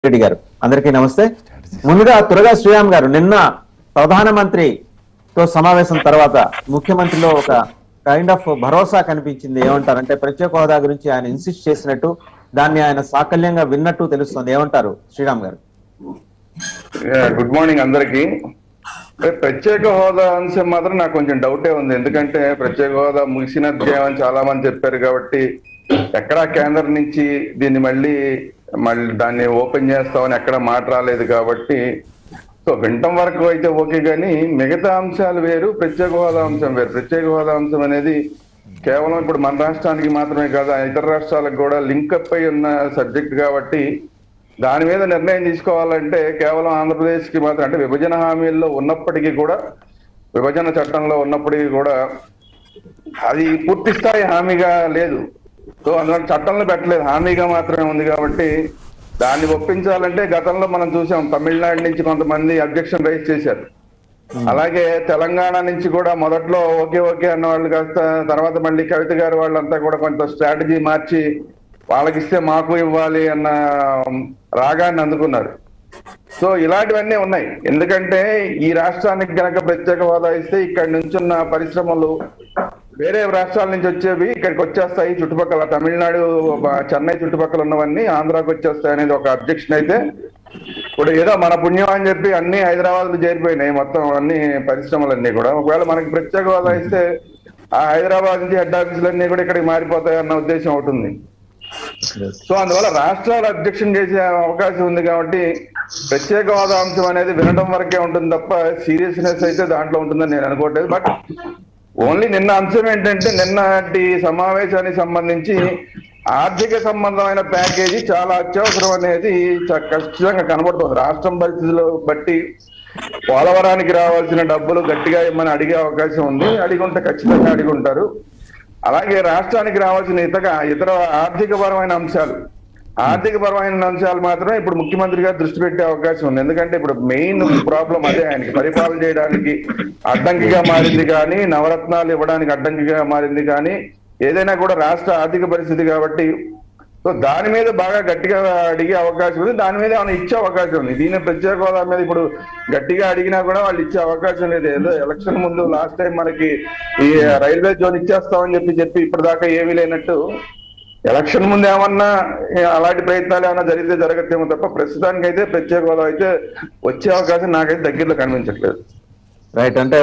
రెడ్డి గారు అందరికీ నమస్తే ముందుగా త్వరగా శ్రీరామ్ గారు నిన్న ప్రధానమంత్రితో సమావేశం తర్వాత ముఖ్యమంత్రిలో ఒక కైండ్ ఆఫ్ భరోసా కనిపించింది ఏమంటారంటే ప్రత్యేక హోదా గురించి ఆయన ఇన్సిస్ట్ చేసినట్టు దాన్ని ఆయన సాకల్యంగా విన్నట్టు తెలుస్తుంది ఏమంటారు శ్రీరామ్ గారు గుడ్ మార్నింగ్ అందరికి ప్రత్యేక హోదా అంశం మాత్రం నాకు కొంచెం డౌటే ఉంది ఎందుకంటే ప్రత్యేక హోదా ముగిసిన అధ్యాయం అని చాలా మంది చెప్పారు కాబట్టి ఎక్కడా కేంద్రం నుంచి దీన్ని మళ్ళీ మళ్ళీ దాన్ని ఓపెన్ చేస్తామని ఎక్కడ మాట రాలేదు కాబట్టి సో వింటం వరకు అయితే ఓకే కానీ మిగతా అంశాలు వేరు ప్రత్యేక హోదా అంశం వేరు ప్రత్యేక హోదా అంశం అనేది కేవలం ఇప్పుడు మన రాష్ట్రానికి మాత్రమే కాదు ఇతర రాష్ట్రాలకు కూడా లింక్ అప్ అయి ఉన్న సబ్జెక్ట్ కాబట్టి దాని మీద నిర్ణయం తీసుకోవాలంటే కేవలం ఆంధ్రప్రదేశ్ కి మాత్రం అంటే విభజన హామీల్లో ఉన్నప్పటికీ కూడా విభజన చట్టంలో ఉన్నప్పటికీ కూడా అది పూర్తి స్థాయి హామీగా లేదు సో అందువల్ల చట్టంలో పెట్టలేదు హామీగా మాత్రమే ఉంది కాబట్టి దాన్ని ఒప్పించాలంటే గతంలో మనం చూసాం తమిళనాడు నుంచి కొంతమంది అబ్జెక్షన్ రైజ్ చేశారు అలాగే తెలంగాణ నుంచి కూడా మొదట్లో ఓకే ఓకే అన్న వాళ్ళు కాస్త తర్వాత మళ్ళీ కవిత గారు వాళ్ళంతా కూడా కొంత స్ట్రాటజీ మార్చి వాళ్ళకి ఇస్తే మాకు ఇవ్వాలి అన్న రాగాన్ని అందుకున్నారు సో ఇలాంటివన్నీ ఉన్నాయి ఎందుకంటే ఈ రాష్ట్రానికి గనక ప్రత్యేక హోదా ఇస్తే ఇక్కడ నుంచున్న పరిశ్రమలు వేరే రాష్ట్రాల నుంచి వచ్చేవి ఇక్కడికి వచ్చేస్తాయి చుట్టుపక్కల తమిళనాడు బ- చెన్నై చుట్టుపక్కల ఉన్నవన్నీ ఆంధ్రాకి వచ్చేస్తాయి అనేది ఒక అబ్జెక్షన్ అయితే ఇప్పుడు ఏదో మన పుణ్యం అని చెప్పి అన్ని హైదరాబాద్ లో చేరిపోయినాయి మొత్తం అన్ని పరిశ్రమలన్నీ కూడా ఒకవేళ మనకి ప్రత్యేక హోదా ఇస్తే ఆ హైదరాబాద్ నుంచి హెడ్ ఆఫీసులన్నీ కూడా ఇక్కడికి మారిపోతాయి అన్న ఉద్దేశం ఒకటి ఉంది సో అందువల్ల రాష్ట్రాలు అధ్యక్షం చేసే అవకాశం ఉంది కాబట్టి ప్రత్యేక హోదా అంశం అనేది వినడం వరకే ఉంటుంది తప్ప సీరియస్నెస్ అయితే దాంట్లో ఉంటుందని నేను అనుకోవట్లేదు బట్ ఓన్లీ నిన్న అంశం ఏంటంటే నిన్నటి సమావేశానికి సంబంధించి ఆర్థిక సంబంధమైన ప్యాకేజీ చాలా అత్యవసరం అనేది చ- ఖచ్చితంగా కనబడుతుంది రాష్ట్రం పరిస్థితులు బట్టి పోలవరానికి రావాల్సిన డబ్బులు గట్టిగా ఇమ్మని అడిగే అవకాశం ఉంది అడిగి ఉంటే ఖచ్చితంగా అడిగి ఉంటారు అలాగే రాష్ట్రానికి రావాల్సిన ఇతర ఇతర ఆర్థిక పరమైన అంశాలు ఆర్థిక పరమైన అంశాలు మాత్రమే ఇప్పుడు ముఖ్యమంత్రి గారు దృష్టి పెట్టే అవకాశం ఉంది ఎందుకంటే ఇప్పుడు మెయిన్ ప్రాబ్లం అదే ఆయనకి పరిపాలన చేయడానికి అడ్డంకిగా మారింది కానీ నవరత్నాలు ఇవ్వడానికి అడ్డంకిగా మారింది కానీ ఏదైనా కూడా రాష్ట్ర ఆర్థిక పరిస్థితి కాబట్టి సో దాని మీద బాగా గట్టిగా అడిగే అవకాశం ఉంది దాని మీద ఏమైనా ఇచ్చే అవకాశం ఉంది దీని ప్రత్యేక హోదా మీద ఇప్పుడు గట్టిగా అడిగినా కూడా వాళ్ళు ఇచ్చే అవకాశం లేదు ఏదో ఎలక్షన్ ముందు లాస్ట్ టైం మనకి ఈ రైల్వే జోన్ ఇచ్చేస్తామని చెప్పి చెప్పి ఇప్పటిదాకా ఏమీ లేనట్టు ఎలక్షన్ ముందు ఏమన్నా ఏ, అలాంటి ప్రయత్నాలు ఏమైనా జరిగితే జరగచ్చేమో తప్ప ప్రస్తుతానికి అయితే ప్రత్యేక హోదా అయితే వచ్చే అవకాశం నాకైతే దగ్గరలో కనిపించట్లేదు రైట్ అంటే